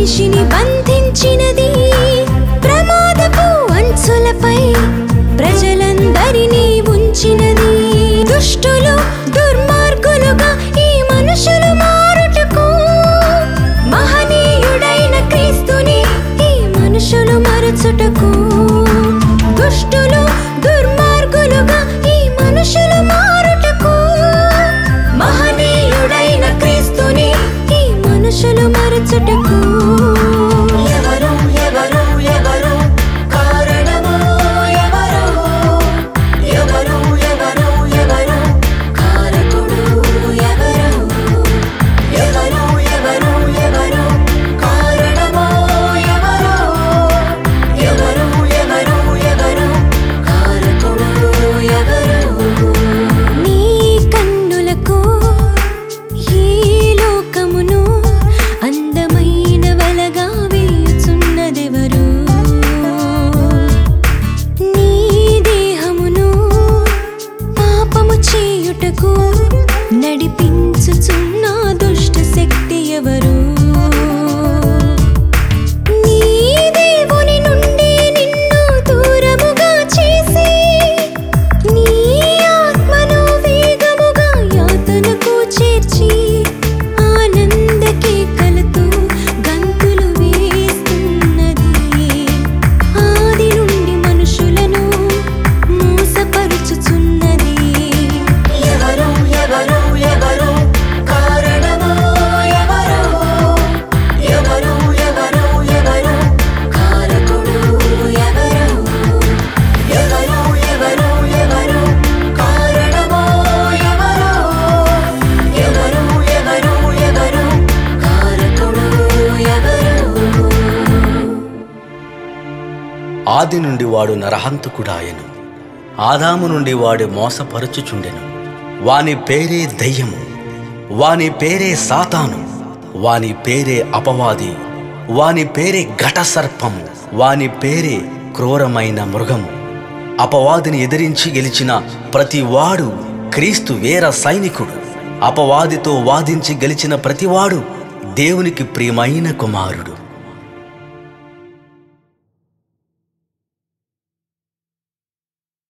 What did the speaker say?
మనిషిని బంధించినది ప్రమాదపు అంచులపై ప్రజలందరినీ ఉంచినది దుష్టులు దుర్మార్గులుగా ఈ మనుషులు మారుటకు మహనీయుడైన క్రీస్తుని ఈ మనుషులు మరచుటకు దుష్టులు దుర్మార్గులుగా ఈ మనుషులు మారుటకు మహనీయుడైన క్రీస్తుని ఈ మనుషులు మరచుటకు ఎవరు ఎవరు ఎవరు కారణము ఎవరు ఎవరు ఎవరు ఎవరు కారకుడు ఎవరు ఎవరు ఎవరు ఎవరు కారణము ఎవరు ఎవరు ఎవరు ఎవరు కారకుడు ఎవరు నీ కన్నులకు ఈ లోకమును అందమైన వలగా వేయుచున్నదెవరు నీ దేహమును పాపము చేయుటకు నడిపించుచున్న దుష్ట శక్తి ఎవరు నీ దేవుని నుండి నిన్ను దూరముగా చేసి నీ ఆత్మను వేగముగా యాతనకు చేర్చి ఆనంద కేకలతో గంతులు వేస్తున్నది ఆది నుండి మనుషులను మోసపరుచుచున్నది ఎవరు ఎవరు ఎవరు కారణము ఎవరు ఎవరు ఎవరు ఎవరు కారకుడు ఎవరు ఎవరు ఎవరు ఎవరు కారణము ఎవరు ఎవరు ఎవరు ఎవరు కారకుడు ఎవరు ఆది నుండి వాడు నరహంతకుడాయను ఆదాము నుండి వాడు మోసపరచుచుండెను వాని పేరే దయ్యము వాని పేరే సాతాను వాని పేరే అపవాది వాని పేరే ఘట సర్పము వాని పేరే క్రూరమైన మృగము అపవాదిని ఎదిరించి గెలిచిన ప్రతివాడు క్రీస్తు వీర సైనికుడు అపవాదితో వాదించి గెలిచిన ప్రతివాడు దేవునికి ప్రియమైన కుమారుడు